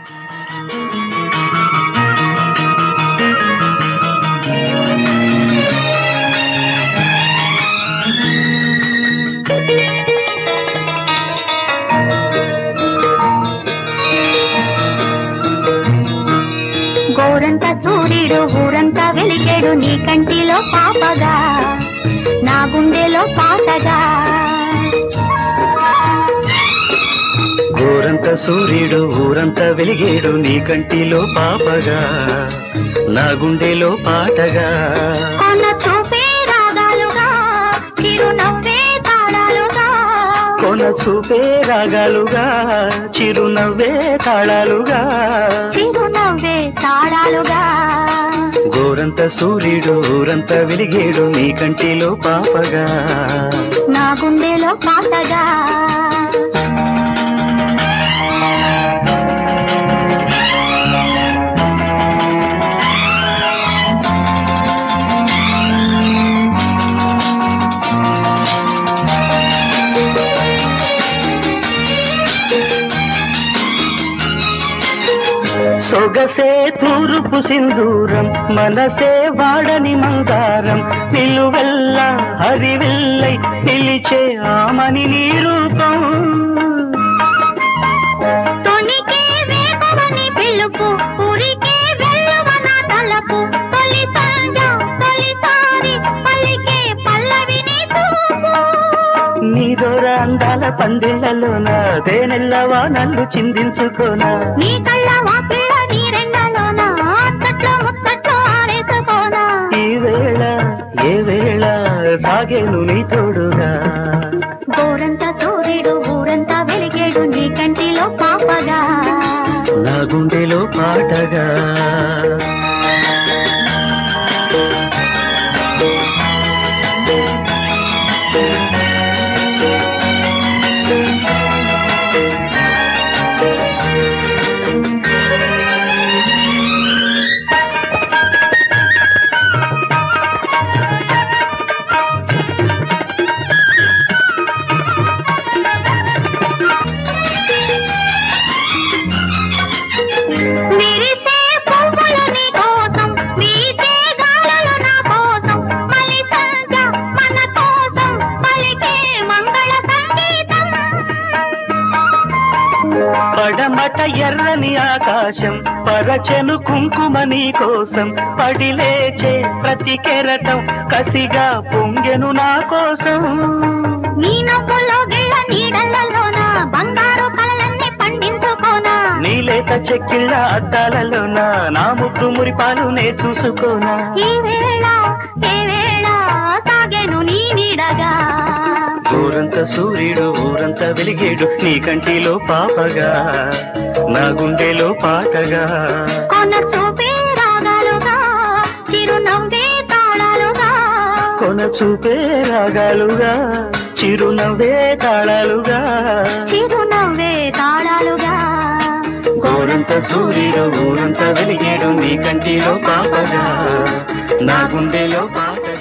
గోరంత సూర్యుడు ఊరంతా వెలిగాడు నీ కంటిలో పాపగా నా గుండెలో పాటగా ఊరంత సూర్యుడు ఊరంతా వెలిగేడు నీ కంటిలో పాపగా నా గుండెలో పాటగా కొన్న చూపే రాగాలుగా చిరునవ్వే తాళాలుగా కొన చూపే రాగాలుగా చిరునవ్వే తాళాలుగా చిరునవ్వే తాళాలుగా గోరంత సూర్యుడు ఊరంతా వెలిగేడు నీ కంటిలో పాపగా నా గుండెలో పాటగా సొగసే తూరుపు సింధూరం మనసే వాడని మందారం నిలువెల్ల హరివిల్లై నిలిచే ఆమని నీ రూపం తొణికే వేగవని పిలుపు ఉరికే వెళ్ళవన తలపు తొలి సంజ తొలిసారి పలికే పల్లవిని చూపు నీ దొర అందాల పందిళ్లలోన తేనెల్లవా నన్ను చిందించుకోనా నీ కళ్ళ వాపిళ్ళ నీరెండలోన అచ్చట్లో ముచ్చట్లో ఆరేసుకోనా ఈ వేళ ఏ వేళ సాగేను నీ తోడుగా గోరంత సూర్యుడు ఊరంతా వెలిగేడు నీ కంటిలో పాపగా నా గుండెలో పాటగా విరిసే పువ్వులు నీ కోసం వీచే గాలులు నా కోసం మలి సంజ మన కోసం పలికే మంగళ సంగీతం పడమట ఎర్రని ఆకాశం పరచెను కుంకుమ నీ కోసం పడిలేచే ప్రతి కెరటం కసిగా పొంగెను నా కోసం నీ నవ్వులో గిళ్ళ నీడలలోన బంగారు కలలన్నీ పండించుకోనా నీలేత చెక్కిళ్ళ అద్దాలలోన నా ముద్దు మురిపాలు నే చూసుకోనా ఈ వేళ ఏ వేళ సాగెను నీ నీడగా ఊరంత సూర్యుడు ఊరంతా వెలిగేడు నీ కంటిలో పాపగా నా గుండెలో పాటగా కొన చూపే రాగాలుగా చిరునవ్వే తాళాలుగా కొన చూపే రాగాలుగా చిరునవ్వే తాళాలుగా చిరునవ్వే తాళాలుగా గోరంత సూర్యుడు ఊరంతా వెలిగేడు నీ కంటిలో పాపగా నా గుండెలో పాటగా